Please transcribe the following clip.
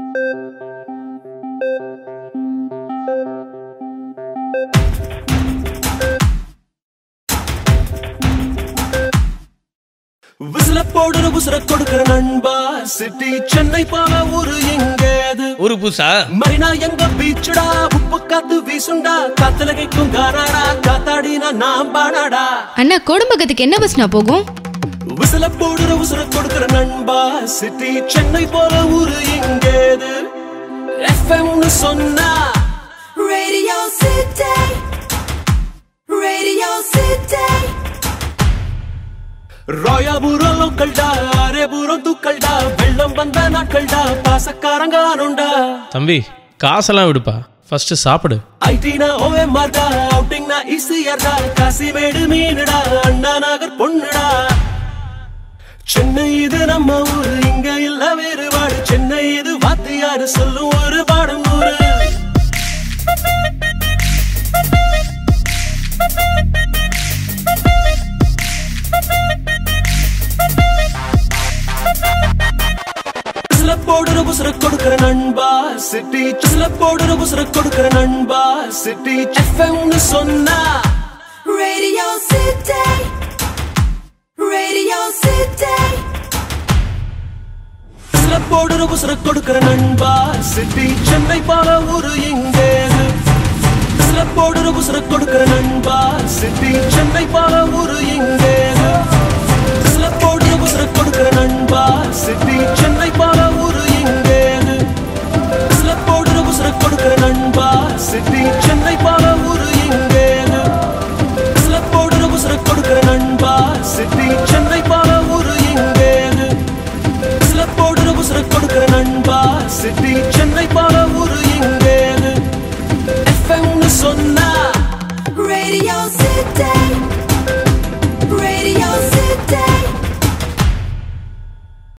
விசில போடுற உசுர கொடுக்கிற நண்பா சிட்டி சென்னை போல ஊரு எங்கேது ஒரு பூசா மரினா எங்க பீச்சுடா உப்பு காத்து வீசுண்டா காத்துல கைக்கும் கானாடா காத்தாடினா நாம் பாடாடா அண்ணா கோடம்பக்கத்துக்கு என்ன பஸ்னா போகும் விசில போடுற உசுர கொடுக்கிற நண்பா சிட்டி சென்னை போல ஊரு எங்கேது எஃப்எம்னு சொன்னா Radio City. Radio City. Royapuram லோக்கல்டா அரேபுரம் தூக்கல்டா வெள்ளம் வந்த நாட்கள்டா பாசக்காரங்க ஆனுண்டா தம்பி காசெல்லாம் விடுப்பா ஃபர்ஸ்ட் சாப்பிடு ஐடினா ஓஎம்ஆர்டா அவுட்டிங்னா ஈசிஆர்டா காசிமேடு மீனுடா அண்ணா நகர் பொண்ணுடா சென்னை இது நம்ம ஊரு இங்க இல்ல வேறுபாடு சென்னை இது வாத்தியாரு சொல்லும் ஒரு பாடம் ஊரு சில போடுற உசுர கொடுக்கிற நண்பா சிட்டி சில போடுற உசுர கொடுக்கிற நண்பா சிட்டி எஃப்எம்னு சொன்னா Radio City. Radio City. சில போடுற உசுர கொடுக்கிற நண்பா சிட்டி சென்னை போல ஊரு எங்கேது சில போடுற உசுர கொடுக்கிற நண்பா சிட்டி சென்னை போல ஊரு எங்கேது சில போடுற உசுர கொடுக்கிற நண்பா சிட்டி சென்னை போல ஊரு எங்கேது சில போடுற உசுர கொடுக்கிற நண்பா சிட்டி சென்னை போல ஊரு எங்கேது சில போடுற உசுர கொடுக்கிற நண்பா சிட்டி சென்னை போல ஊரு எங்கேது சில போடுற உசுர கொடுக்கிற நண்பா சிட்டி சென்னை போல ஊரு எங்கேது எஃப்எம்னு சொன்னா Radio City.